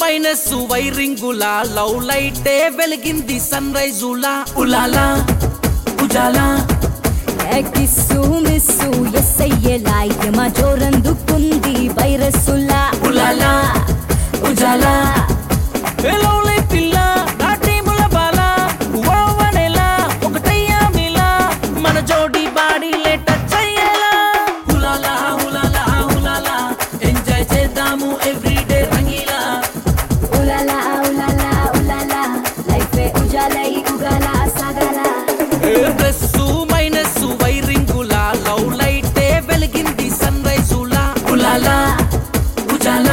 minus వైరింగులా love లైటే వెలిగింది సన్ రైజులా ఉలాలా ఉజాలా కిస్సు మిస్సు ఎస్ అయ్యేలా యమ జోరందుకుంది వైరస్సులా ఉలాలా ఉజాలా ఏ లవ్లీ పిల్ల నా టీముల బాల ఓవనెలా ఒకటయ్యా మిలా మన జోడి బాడీలే టచ్ అయ్యేలా ఉలాలా ఉలాలా ఉలాలా ఎంజాయ్ చేద్దాము ఎవ్రీడే రంగీలా ఉలాలా ఉలాలా ఉలాలా లైఫ్ ఉజాలై ఉగాలా సాగాలా ప్లస్ మైనస్ వైరింగులా లవ్ లైటే వెలిగింది సన్ రైజులా ఉలాలా ఉజాలా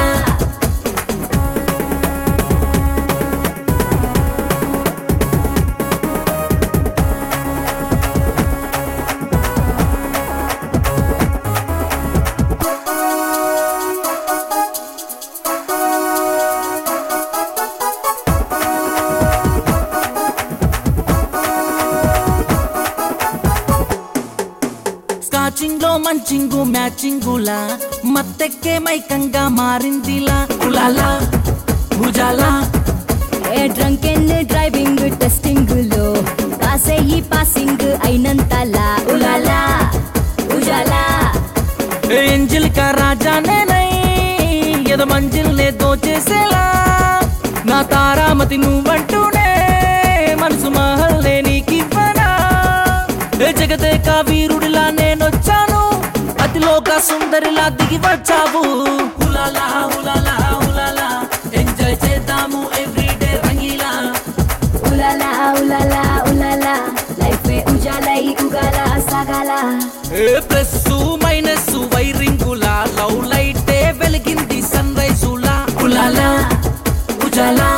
స్కాచింగ్ లో మంచింగు మ్యాచింగులా మత్తెక్కే మైకంగా మారిందిలా ఉలాలా ఉజాలా ఏ డ్రంక్ అండ్ డ్రైవింగ్ టెస్టింగ్ లో పాసే ఈ పాసింగ్ అయినంతలా ఉలాలా ఉజాలా ఏంజిల్ కా రాజా నేనై ఎద మంజిల్నే దోచేసేలా నా తారామతి నువ్వంటూనే మనసు మహల్నే నీకివ్వనా ఏ జగదే కా వీరుడిలా నేనొచ్చాను అతిలోక సుందరిలా దిగి వచ్చావు హులాలా హులాలా హులాలా ఎంజాయ్ చేద్దాము ఎవ్రీడే రంగీలా ఉలాలా ఉలాలా ఉలాలా లైఫ్ ఉజాలై ఉగాలా సాగాలా ఏ ప్లస్ మైనస్ వైరింగులా లవ్ లైటే వెలిగింది సన్ రైజులా ఉలాలా ఉజాలా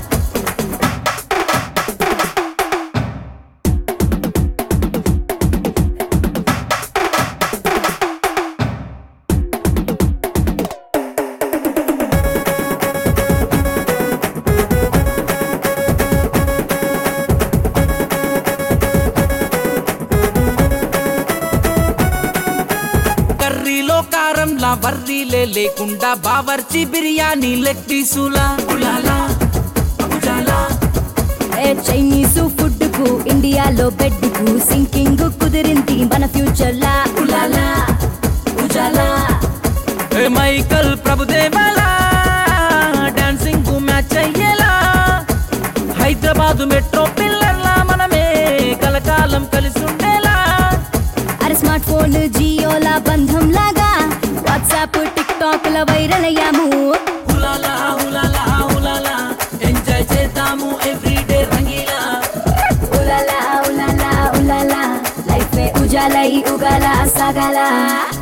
కర్రీలో కారంలా వర్రీలే లేకుండా బావర్చి బిర్యానీ లెగ్ పీసులా ఉలాలా ఉజాలా ఏ చైనీస్ ఫుడ్ కు ఇండియాలో బెడ్ కు సింకింగ్ కుదిరింది మన ఫ్యూచర్ లా ఉలాలా ఉజాలా ఏ మైకల్ ప్రభుదేవాలా డాన్సింగ్ మ్యాచ్ అయ్యేలా హైదరాబాద్ మెట్రో పిల్లల్లా మనమే కలకాలం కలిసి ఉండేలా అరే స్మార్ట్ ఫోన్ జియోలా బంధం లాగా వాట్సాప్ టిక్ టాక్ ల వైరల్ అయ్యాము హులాలా హులాలా హులాలా ఎంజాయ్ చేద్దాము ఎవ్రీడే రంగీలా ఉలాలా ఉలాలా ఉలాలా లైఫ్ ఉజాలై ఉగాలా సాగాలా